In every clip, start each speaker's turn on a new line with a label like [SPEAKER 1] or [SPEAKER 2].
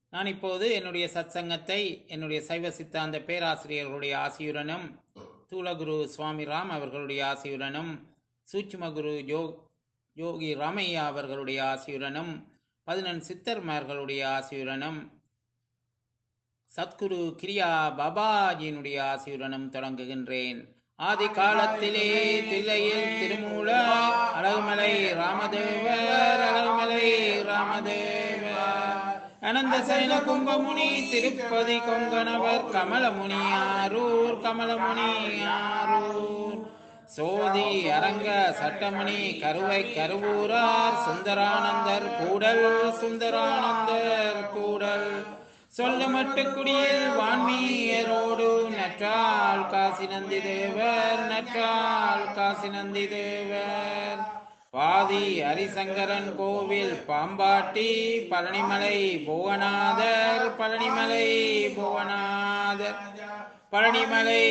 [SPEAKER 1] நான் இப்போது என்னுடைய சத்சங்கத்தை என்னுடைய சைவ சித்தாந்த பேராசிரியர்களுடைய ஆசியுடனும் தூலகுரு சுவாமி ராம் அவர்களுடைய ஆசியுடனும் சூட்சுமகுரு ஜோ யோகி ராமையா அவர்களுடைய ஆசியுடனும் பதினெண் சித்தர்மார்களுடைய ஆசியுடனும் சத்குரு கிரியா பாபாஜியினுடைய ஆசியுடனும் தொடங்குகின்றேன் ஆதி காலத்திலே தில்லையில் திருமூல அழகுமலை ராமதேவர் அழகுமலை ராமதேவர் அனந்த சைன கும்பமுனி திருப்பதி கொங்கணவர் கமலமுனி ஆரூர் கமலமுனி ஆரூர் சோதி அரங்க சட்டமணி கருவை கருவூரார் சுந்தரானந்தர் கூடல் சுந்தரானந்தர் கூடல் சொல்ல மட்டுக்குடியில் வான்மீயரோடு நற்றால் காசி நந்தி தேவர் நற்றால் காசி நந்தி தேவர் பாதி ஹரிசங்கரன் கோவில் பாம்பாட்டி பழனிமலை புவனாதர் பழனிமலை புவனாதர் பழனிமலை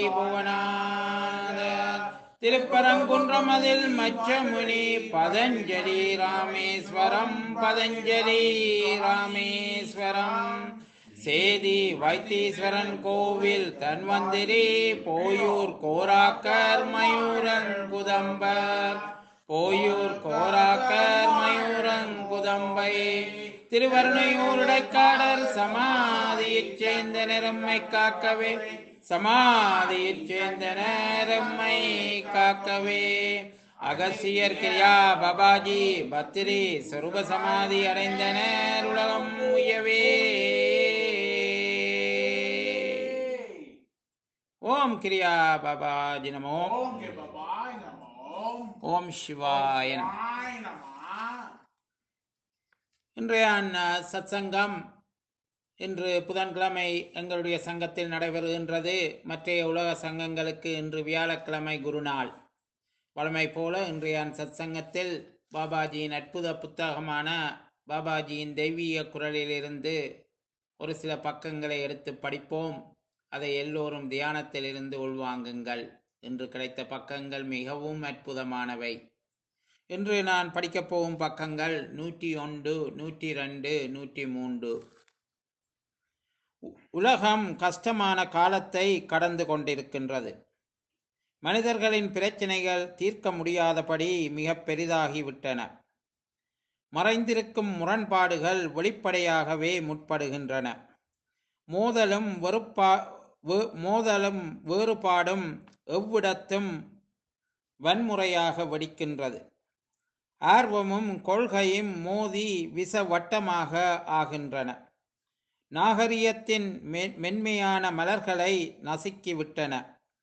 [SPEAKER 1] புவனாதர் திருப்பரங்குன்றம் அதில் மச்சமுனி பதஞ்சலி ராமேஸ்வரம் பதஞ்சலி ராமேஸ்வரம் சேதி வைத்தீஸ்வரன் கோவில் தன்வந்திரி போயூர் கோராக்கர் மயூரன் குதம்பர் போயூர் கோராக்கர் மயூரன் குதம்பை திருவருணையூர் இடைக்காடர் சமாதியைச் சேர்ந்த நிறம்மை காக்கவே சமாதியைச் சேர்ந்த நேரம்மை காக்கவே அகசியர் கிரியா பாபாஜி பத்திரி சொருப சமாதி அடைந்தனர் உலகம் உயவே ஓம் கிரியா பாபாஜி நமோ
[SPEAKER 2] ஓம் கே பாபாய் நமோ
[SPEAKER 1] ஓம் சிவாய நமோ.
[SPEAKER 2] பாய் நமோ
[SPEAKER 1] இன்றைய அஹ், சத்சங்கம் இன்று புதன்கிழமை எங்களுடைய சங்கத்தில் நடைபெறுகின்றது மற்றைய உலக சங்கங்களுக்கு இன்று வியாழக்கிழமை குருநாள் வழமை போல இன்றைய சத்சங்கத்தில் பாபாஜியின் அற்புத புத்தகமான பாபாஜியின் தெய்வீக குரலிலிருந்து ஒரு சில பக்கங்களை எடுத்து படிப்போம் அதை எல்லோரும் தியானத்தில் இருந்து உள்வாங்குங்கள் இன்று கிடைத்த பக்கங்கள் மிகவும் அற்புதமானவை இன்று நான் படிக்கப் போகும் பக்கங்கள் நூற்றி ஒன்று நூற்றி ரெண்டு நூற்றி மூன்று உ- உலகம் கஷ்டமான காலத்தை கடந்து கொண்டிருக்கின்றது மனிதர்களின் பிரச்சனைகள் தீர்க்க முடியாதபடி மிக பெரிதாகிவிட்டன மறைந்திருக்கும் முரண்பாடுகள் வெளிப்படையாகவே முற்படுகின்றன மோதலும் வெறுப்பா வே- மோதலும் வேறுபாடும் எவ்விடத்தும் வன்முறையாக வெடிக்கின்றது ஆர்வமும் கொள்கையும் மோதி விஷவட்டமாக ஆகின்றன நாகரிகத்தின் மெ- மென்மையான மலர்களை நசுக்கிவிட்டன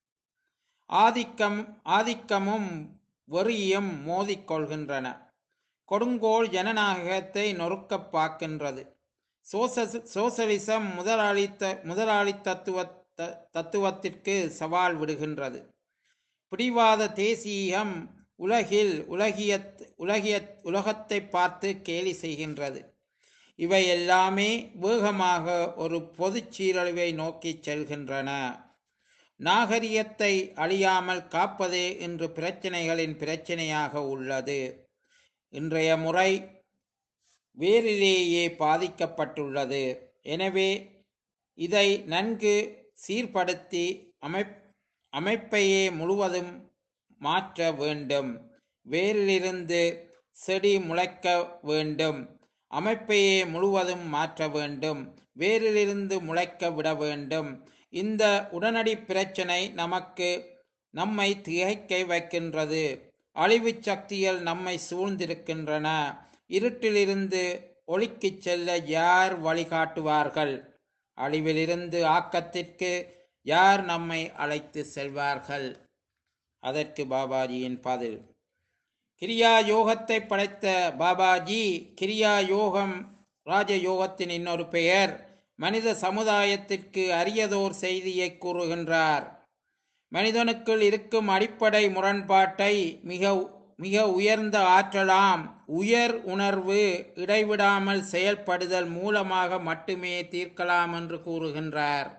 [SPEAKER 1] ஆதிக்கம் ஆதிக்கமும் வெறியும் மோதிக்கொள்கின்றன கொடுங்கோல் ஜனநாயகத்தை நொறுக்கப் பார்க்கின்றது சோச- சோசலிசம் முதலாளித்த முதலாளி தத்துவ த- தத்துவத்திற்கு சவால் விடுகின்றது பிடிவாத தேசியம் உலகில் உலகிய உலகிய உலகத்தை பார்த்து கேலி செய்கின்றது இவை எல்லாமே வேகமாக ஒரு பொதுச் சீரழிவை நோக்கி செல்கின்றன நாகரிகத்தை அழியாமல் காப்பதே இன்று பிரச்சனைகளின் பிரச்சனையாக உள்ளது இன்றைய முறை வேரிலேயே பாதிக்கப்பட்டுள்ளது எனவே இதை நன்கு சீர்படுத்தி அமைப் அமைப்பையே முழுவதும் மாற்ற வேண்டும் வேரிலிருந்து செடி முளைக்க வேண்டும் அமைப்பையே முழுவதும் மாற்ற வேண்டும் வேரிலிருந்து முளைக்க விட வேண்டும் இந்த உடனடி பிரச்சனை நமக்கு நம்மை திகைக்க வைக்கின்றது அழிவு சக்திகள் நம்மை சூழ்ந்திருக்கின்றன இருட்டிலிருந்து ஒளிக்குச் செல்ல யார் வழிகாட்டுவார்கள் அழிவிலிருந்து ஆக்கத்திற்கு யார் நம்மை அழைத்து செல்வார்கள் அதற்கு பாபாஜியின் பதில் கிரியா யோகத்தை படைத்த பாபாஜி கிரியா யோகம் ராஜயோகத்தின் இன்னொரு பெயர் மனித சமுதாயத்திற்கு அரியதோர் செய்தியை கூறுகின்றார் மனிதனுக்குள் இருக்கும் அடிப்படை முரண்பாட்டை மிக மிக உயர்ந்த ஆற்றலாம் உயர் உணர்வு இடைவிடாமல் செயல்படுதல் மூலமாக மட்டுமே தீர்க்கலாம் என்று கூறுகின்றார்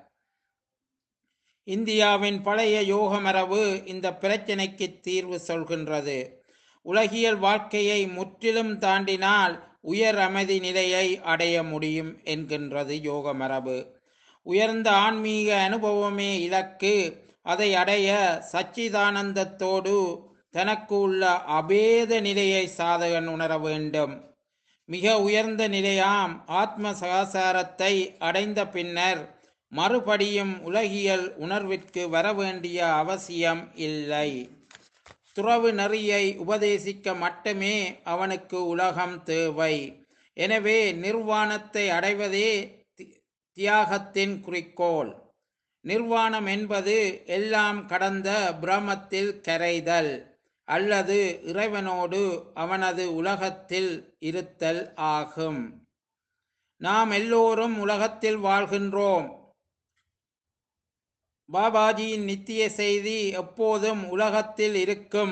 [SPEAKER 1] இந்தியாவின் பழைய யோக மரபு இந்த பிரச்சனைக்கு தீர்வு சொல்கின்றது உலகியல் வாழ்க்கையை முற்றிலும் தாண்டினால் உயர் அமைதி நிலையை அடைய முடியும் என்கின்றது யோக மரபு உயர்ந்த ஆன்மீக அனுபவமே இலக்கு அதை அடைய சச்சிதானந்தத்தோடு தனக்கு உள்ள அபேத நிலையை சாதகன் உணர வேண்டும் மிக உயர்ந்த நிலையாம் ஆத்ம சகாசாரத்தை அடைந்த பின்னர் மறுபடியும் உலகியல் உணர்விற்கு வர வேண்டிய அவசியம் இல்லை துறவு நெறியை உபதேசிக்க மட்டுமே அவனுக்கு உலகம் தேவை எனவே நிர்வாணத்தை அடைவதே தி- தியாகத்தின் குறிக்கோள் நிர்வாணம் என்பது எல்லாம் கடந்த பிரமத்தில் கரைதல் அல்லது இறைவனோடு அவனது உலகத்தில் இருத்தல் ஆகும் நாம் எல்லோரும் உலகத்தில் வாழ்கின்றோம் பாபாஜியின் நித்திய செய்தி எப்போதும் உலகத்தில் இருக்கும்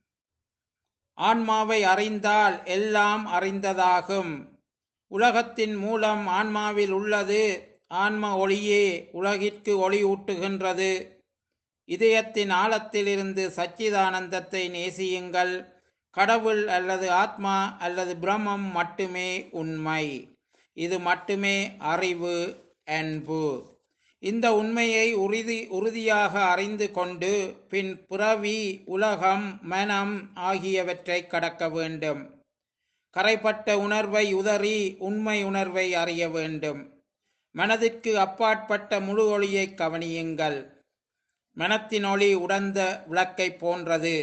[SPEAKER 1] ஆன்மாவை அறிந்தால் எல்லாம் அறிந்ததாகும் உலகத்தின் மூலம் ஆன்மாவில் உள்ளது ஆன்ம ஒளியே உலகிற்கு ஒளி ஊட்டுகின்றது இதயத்தின் ஆழத்திலிருந்து சச்சிதானந்தத்தை நேசியுங்கள் கடவுள் அல்லது ஆத்மா அல்லது பிரம்மம் மட்டுமே உண்மை இது மட்டுமே அறிவு அன்பு இந்த உண்மையை உறுதி உறுதியாக அறிந்து கொண்டு பின் பிறவி உலகம் மனம் ஆகியவற்றை கடக்க வேண்டும் கரைப்பட்ட உணர்வை உதறி உண்மை உணர்வை அறிய வேண்டும் மனதிற்கு அப்பாற்பட்ட முழு ஒளியை கவனியுங்கள் மனத்தின் ஒளி உடந்த விளக்கை போன்றது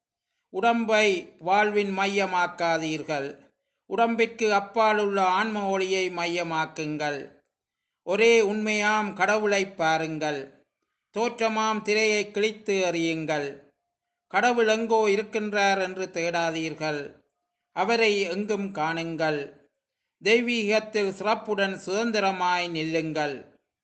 [SPEAKER 1] உடம்பை வாழ்வின் மையமாக்காதீர்கள் உடம்பிற்கு அப்பால் உள்ள ஆன்ம ஒளியை மையமாக்குங்கள் ஒரே உண்மையாம் கடவுளை பாருங்கள் தோற்றமாம் திரையை கிழித்து அறியுங்கள் கடவுள் எங்கோ இருக்கின்றார் என்று தேடாதீர்கள் அவரை எங்கும் காணுங்கள் தெய்வீகத்தில் சிறப்புடன் சுதந்திரமாய் நில்லுங்கள்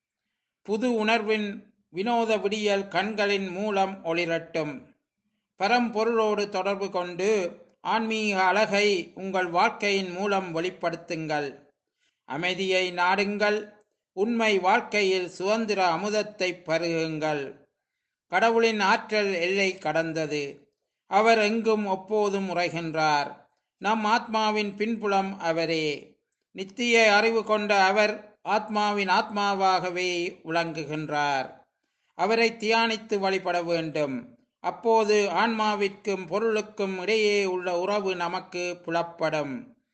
[SPEAKER 1] புது உணர்வின் வினோத விடியல் கண்களின் மூலம் ஒளிரட்டும் பரம்பொருளோடு தொடர்பு கொண்டு ஆன்மீக அழகை உங்கள் வாழ்க்கையின் மூலம் வெளிப்படுத்துங்கள் அமைதியை நாடுங்கள் உண்மை வாழ்க்கையில் சுதந்திர அமுதத்தை பருகுங்கள் கடவுளின் ஆற்றல் எல்லை கடந்தது அவர் எங்கும் எப்போதும் உரைகின்றார் நம் ஆத்மாவின் பின்புலம் அவரே நித்திய அறிவு கொண்ட அவர் ஆத்மாவின் ஆத்மாவாகவே விளங்குகின்றார் அவரை தியானித்து வழிபட வேண்டும் அப்போது ஆன்மாவிற்கும் பொருளுக்கும் இடையே உள்ள உறவு நமக்கு புலப்படும்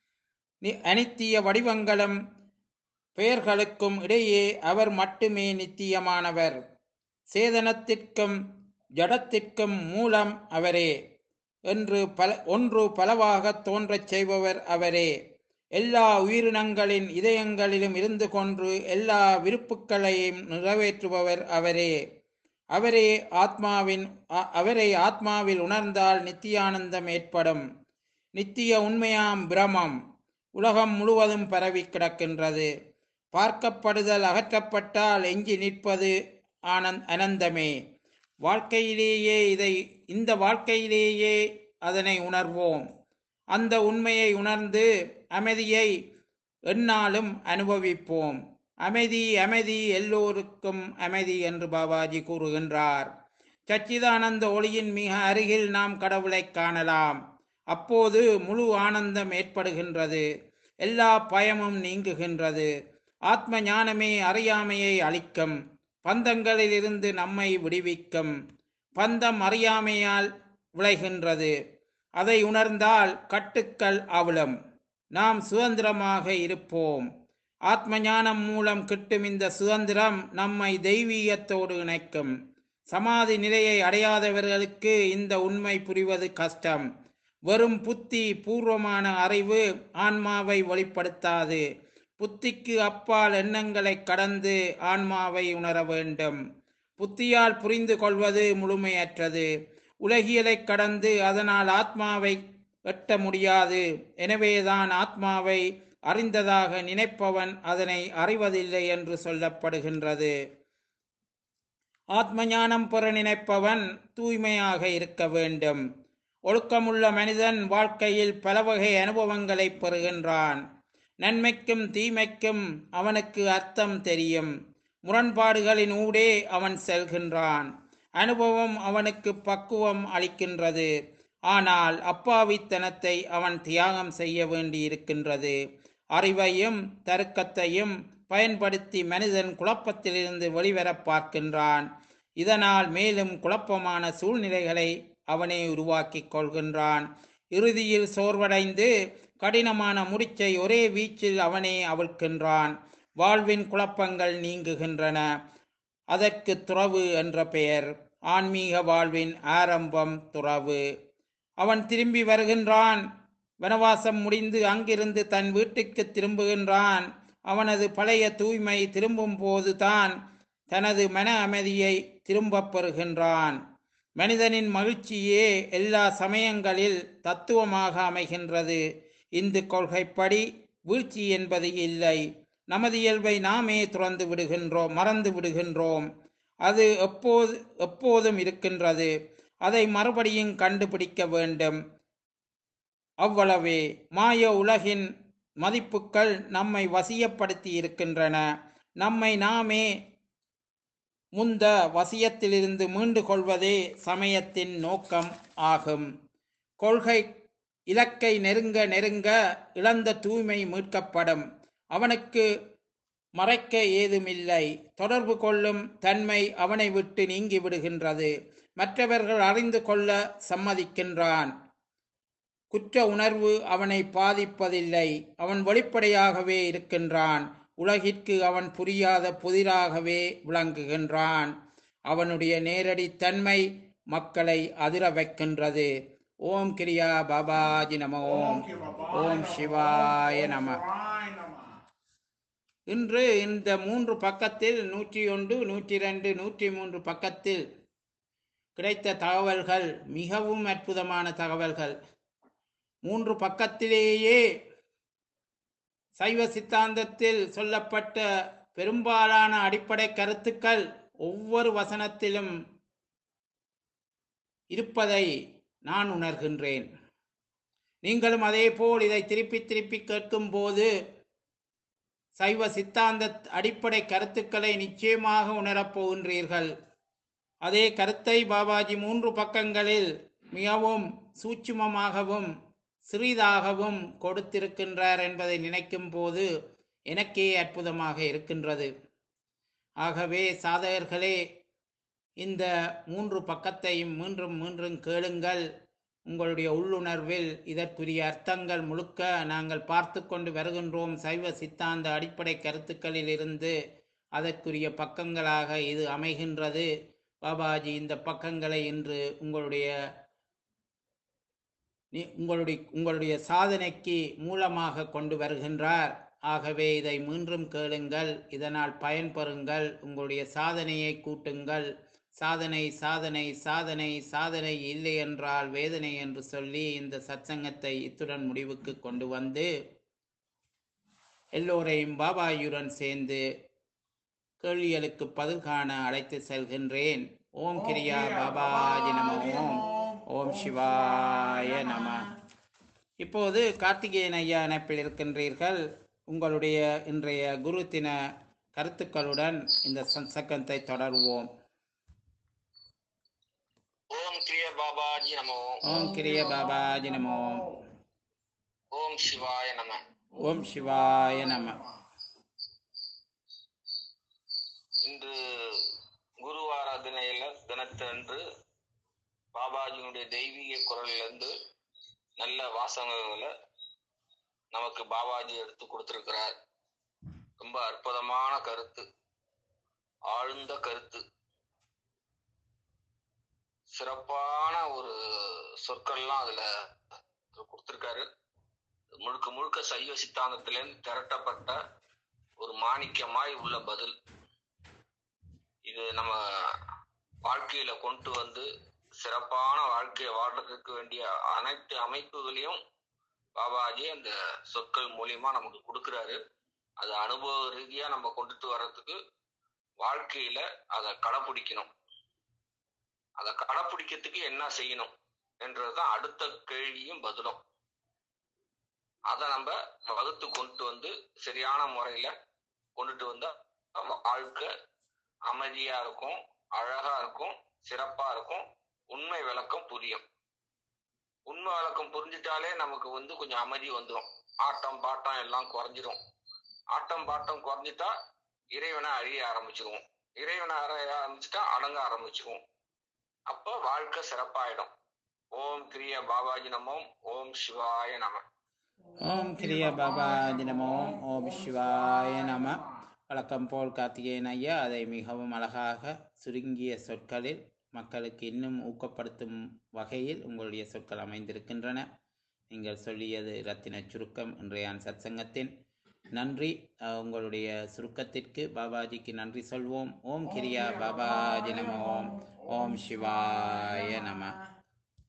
[SPEAKER 1] நி- அனித்திய வடிவங்களும் பெயர்களுக்கும் இடையே அவர் மட்டுமே நித்தியமானவர் சேதனத்திற்கும் ஜடத்திற்கும் மூலம் அவரே என்று பல ஒன்று பலவாக தோன்றச் செய்பவர் அவரே எல்லா உயிரினங்களின் இதயங்களிலும் இருந்து கொண்டு எல்லா விருப்புக்களையும் நிறைவேற்றுபவர் அவரே அவரே ஆத்மாவின் அ- அவரை ஆத்மாவில் உணர்ந்தால் நித்தியானந்தம் ஏற்படும் நித்திய உண்மையாம் பிரமம் உலகம் முழுவதும் பரவி கிடக்கின்றது பார்க்கப்படுதல் அகற்றப்பட்டால் எஞ்சி நிற்பது ஆனந்த் அனந்தமே வாழ்க்கையிலேயே இதை இந்த வாழ்க்கையிலேயே அதனை உணர்வோம் அந்த உண்மையை உணர்ந்து அமைதியை எந்நாளும் அனுபவிப்போம் அமைதி அமைதி எல்லோருக்கும் அமைதி என்று பாபாஜி கூறுகின்றார் சச்சிதானந்த ஒளியின் மிக அருகில் நாம் கடவுளை காணலாம் அப்போது முழு ஆனந்தம் ஏற்படுகின்றது எல்லா பயமும் நீங்குகின்றது ஆத்ம ஞானமே அறியாமையை அளிக்கும் பந்தங்களிலிருந்து நம்மை விடுவிக்கும் பந்தம் அறியாமையால் விளைகின்றது அதை உணர்ந்தால் கட்டுக்கள் அவிழும் நாம் சுதந்திரமாக இருப்போம் ஆத்ம ஞானம் மூலம் கிட்டும் இந்த சுதந்திரம் நம்மை தெய்வீகத்தோடு இணைக்கும் சமாதி நிலையை அடையாதவர்களுக்கு இந்த உண்மை புரிவது கஷ்டம் வெறும் புத்தி பூர்வமான அறிவு ஆன்மாவை வெளிப்படுத்தாது புத்திக்கு அப்பால் எண்ணங்களை கடந்து ஆன்மாவை உணர வேண்டும் புத்தியால் புரிந்து கொள்வது முழுமையற்றது உலகியலை கடந்து அதனால் ஆத்மாவை எட்ட முடியாது எனவேதான் ஆத்மாவை அறிந்ததாக நினைப்பவன் அதனை அறிவதில்லை என்று சொல்லப்படுகின்றது ஆத்ம ஞானம் பெற நினைப்பவன் தூய்மையாக இருக்க வேண்டும் ஒழுக்கமுள்ள மனிதன் வாழ்க்கையில் பல வகை அனுபவங்களை பெறுகின்றான் நன்மைக்கும் தீமைக்கும் அவனுக்கு அர்த்தம் தெரியும் முரண்பாடுகளின் ஊடே அவன் செல்கின்றான் அனுபவம் அவனுக்கு பக்குவம் அளிக்கின்றது ஆனால் அப்பாவித்தனத்தை அவன் தியாகம் செய்ய வேண்டியிருக்கின்றது அறிவையும் தருக்கத்தையும் பயன்படுத்தி மனிதன் குழப்பத்திலிருந்து வெளிவரப் பார்க்கின்றான் இதனால் மேலும் குழப்பமான சூழ்நிலைகளை அவனே உருவாக்கிக் கொள்கின்றான் இறுதியில் சோர்வடைந்து கடினமான முடிச்சை ஒரே வீச்சில் அவனே அவிழ்க்கின்றான் வாழ்வின் குழப்பங்கள் நீங்குகின்றன அதற்கு துறவு என்ற பெயர் ஆன்மீக வாழ்வின் ஆரம்பம் துறவு அவன் திரும்பி வருகின்றான் வனவாசம் முடிந்து அங்கிருந்து தன் வீட்டுக்கு திரும்புகின்றான் அவனது பழைய தூய்மை திரும்பும் போதுதான் தனது மன அமைதியை திரும்பப் பெறுகின்றான் மனிதனின் மகிழ்ச்சியே எல்லா சமயங்களில் தத்துவமாக அமைகின்றது இந்து கொள்கைப்படி வீழ்ச்சி என்பது இல்லை நமது இயல்பை நாமே துறந்து விடுகின்றோம் மறந்து விடுகின்றோம் அது எப்போது எப்போதும் இருக்கின்றது அதை மறுபடியும் கண்டுபிடிக்க வேண்டும் அவ்வளவே மாய உலகின் மதிப்புகள் நம்மை வசியப்படுத்தி இருக்கின்றன நம்மை நாமே முந்த வசியத்திலிருந்து மீண்டு கொள்வதே சமயத்தின் நோக்கம் ஆகும் கொள்கை இலக்கை நெருங்க நெருங்க இழந்த தூய்மை மீட்கப்படும் அவனுக்கு மறைக்க ஏதுமில்லை தொடர்பு கொள்ளும் தன்மை அவனை விட்டு நீங்கி விடுகின்றது மற்றவர்கள் அறிந்து கொள்ள சம்மதிக்கின்றான் குற்ற உணர்வு அவனை பாதிப்பதில்லை அவன் வெளிப்படையாகவே இருக்கின்றான் உலகிற்கு அவன் புரியாத புதிராகவே விளங்குகின்றான் அவனுடைய நேரடி தன்மை மக்களை அதிர வைக்கின்றது ஓம் கிரியா பாபாஜி நம ஓம் ஓம் சிவாய நம
[SPEAKER 2] சிவாய நம
[SPEAKER 1] இன்று இந்த மூன்று பக்கத்தில் நூற்றி ஒன்று நூற்றி ரெண்டு நூற்றி மூன்று பக்கத்தில் கிடைத்த தகவல்கள் மிகவும் அற்புதமான தகவல்கள் மூன்று பக்கத்திலேயே சைவ சித்தாந்தத்தில் சொல்லப்பட்ட பெரும்பாலான அடிப்படை கருத்துக்கள் ஒவ்வொரு வசனத்திலும் இருப்பதை நான் உணர்கின்றேன் நீங்களும் அதேபோல் இதை திருப்பி திருப்பி கேட்கும் போது சைவ சித்தாந்த அடிப்படை கருத்துக்களை நிச்சயமாக உணரப் போகின்றீர்கள் அதே கருத்தை பாபாஜி மூன்று பக்கங்களில் மிகவும் சூட்சுமமாகவும் சிறிதாகவும் கொடுத்திருக்கின்றார் என்பதை நினைக்கும் போது எனக்கே அற்புதமாக இருக்கின்றது ஆகவே சாதகர்களே இந்த மூன்று பக்கத்தையும் மீண்டும் மீண்டும் கேளுங்கள் உங்களுடைய உள்ளுணர்வில் இதற்குரிய அர்த்தங்கள் முழுக்க நாங்கள் பார்த்து கொண்டு வருகின்றோம் சைவ சித்தாந்த அடிப்படை கருத்துக்களில் இருந்து அதற்குரிய பக்கங்களாக இது அமைகின்றது பாபாஜி இந்த பக்கங்களை இன்று உங்களுடைய நீ- உங்களுடைய உங்களுடைய சாதனைக்கு மூலமாக கொண்டு வருகின்றார் ஆகவே இதை மீண்டும் கேளுங்கள் இதனால் பயன்பெறுங்கள் உங்களுடைய சாதனையை கூட்டுங்கள் சாதனை சாதனை சாதனை சாதனை இல்லை என்றால் வேதனை என்று சொல்லி இந்த சத்சங்கத்தை இத்துடன் முடிவுக்கு கொண்டு வந்து எல்லோரையும் பாபாயுடன் சேர்ந்து கேள்விகளுக்கு பதில் காண அழைத்து செல்கின்றேன் ஓம் கிரியா பாபாஜி நம ஓம் ஓம் சிவாய நம இப்போது கார்த்திகேயன் ஐயா இணைப்பில் இருக்கின்றீர்கள் உங்களுடைய இன்றைய குரு தின கருத்துக்களுடன் இந்த சத்சங்கத்தை தொடருவோம்
[SPEAKER 3] ஓம் கிரிய பாபாஜி நமோ
[SPEAKER 1] ஓம் கிரிய பாபாஜி நம ஓம்
[SPEAKER 3] ஓம் சிவாய நம
[SPEAKER 1] ஓம் சிவாய நம
[SPEAKER 3] இன்று குருவார தினையில தினத்தன்று பாபாஜியினுடைய தெய்வீக குரலிலிருந்து நல்ல வாசகங்களை நமக்கு பாபாஜி எடுத்து கொடுத்திருக்கிறார் ரொம்ப அற்புதமான கருத்து ஆழ்ந்த கருத்து சிறப்பான ஒரு சொற்கள்லாம் அதுல கொடுத்திருக்காரு முழுக்க முழுக்க சைவ சித்தாந்தத்திலிருந்து திரட்டப்பட்ட ஒரு மாணிக்கமாய் உள்ள பதில் இது நம்ம வாழ்க்கையில கொண்டு வந்து சிறப்பான வாழ்க்கையை வாழ்றதுக்கு வேண்டிய அனைத்து அமைப்புகளையும் பாபாஜி அந்த சொற்கள் மூலியமா நமக்கு கொடுக்கிறாரு அது அனுபவ ரீதியா நம்ம கொண்டுட்டு வர்றதுக்கு வாழ்க்கையில அதை கடைப்பிடிக்கணும் அதை கடைப்பிடிக்கிறதுக்கு என்ன செய்யணும் என்றதுதான் அடுத்த கேள்வியும் பதிலும் அதை நம்ம வகுத்து கொண்டு வந்து சரியான முறையில கொண்டுட்டு வந்தா நம்ம வாழ்க்கை அமைதியா இருக்கும் அழகா இருக்கும் சிறப்பா இருக்கும் உண்மை விளக்கம் புரியும் உண்மை வழக்கம் புரிஞ்சிட்டாலே நமக்கு வந்து கொஞ்சம் அமைதி வந்துடும் ஆட்டம் பாட்டம் எல்லாம் குறைஞ்சிரும் ஆட்டம் பாட்டம் குறைஞ்சிட்டா இறைவனை அழிய ஆரம்பிச்சிருவோம் இறைவனை அறைய ஆரம்பிச்சுட்டா அடங்க ஆரம்பிச்சிருவோம் அப்போ வாழ்க்கை சிறப்பாயிடும் ஓம் கிரிய பாபாஜி நமோம் ஓம் சிவாய நம
[SPEAKER 1] ஓம் கிரிய பாபாஜி நமோ ஓம் சிவாய நம வழக்கம் போல் கார்த்திகேயன் ஐயா அதை மிகவும் அழகாக சுருங்கிய சொற்களில் மக்களுக்கு இன்னும் ஊக்கப்படுத்தும் வகையில் உங்களுடைய சொற்கள் அமைந்திருக்கின்றன நீங்கள் சொல்லியது ரத்தின சுருக்கம் இன்றைய சத்சங்கத்தின் நன்றி அஹ், உங்களுடைய சுருக்கத்திற்கு பாபாஜிக்கு நன்றி சொல்வோம் ஓம் கிரியா பாபாஜி நம ஓம் ஓம் சிவாய நம